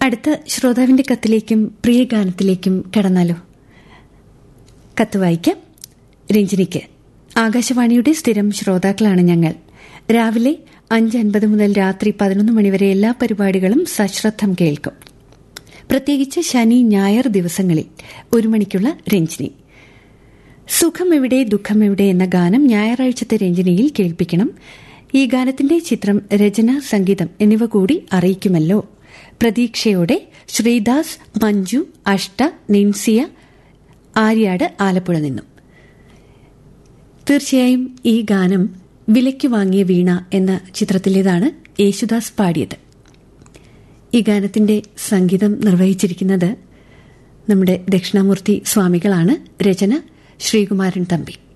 അടുത്ത ശ്രോതാവിന്റെ കത്തിലേക്കും പ്രിയ ഗാനത്തിലേക്കും കടന്നാലോ കത്ത് വായിക്കാം രഞ്ജിനിക്ക് ആകാശവാണിയുടെ സ്ഥിരം ശ്രോതാക്കളാണ് ഞങ്ങൾ രാവിലെ അഞ്ച് അൻപത് മുതൽ രാത്രി പതിനൊന്ന് മണിവരെ എല്ലാ പരിപാടികളും സശ്രദ്ധം കേൾക്കും പ്രത്യേകിച്ച് ശനി ഞായർ ദിവസങ്ങളിൽ ഒരു മണിക്കുള്ള രഞ്ജിനി സുഖം എവിടെ ദുഃഖം എവിടെ എന്ന ഗാനം ഞായറാഴ്ചത്തെ രഞ്ജിനിയിൽ കേൾപ്പിക്കണം ഈ ഗാനത്തിന്റെ ചിത്രം രചന സംഗീതം എന്നിവ കൂടി അറിയിക്കുമല്ലോ പ്രതീക്ഷയോടെ ശ്രീദാസ് മഞ്ജു അഷ്ട നിൻസിയ ആര്യാട് ആലപ്പുഴ നിന്നും തീർച്ചയായും ഈ ഗാനം വിലയ്ക്ക് വാങ്ങിയ വീണ എന്ന ചിത്രത്തിലേതാണ് യേശുദാസ് പാടിയത് ഈ ഗാനത്തിന്റെ സംഗീതം നിർവഹിച്ചിരിക്കുന്നത് നമ്മുടെ ദക്ഷിണാമൂർത്തി സ്വാമികളാണ് രചന ശ്രീകുമാരൻ തമ്പി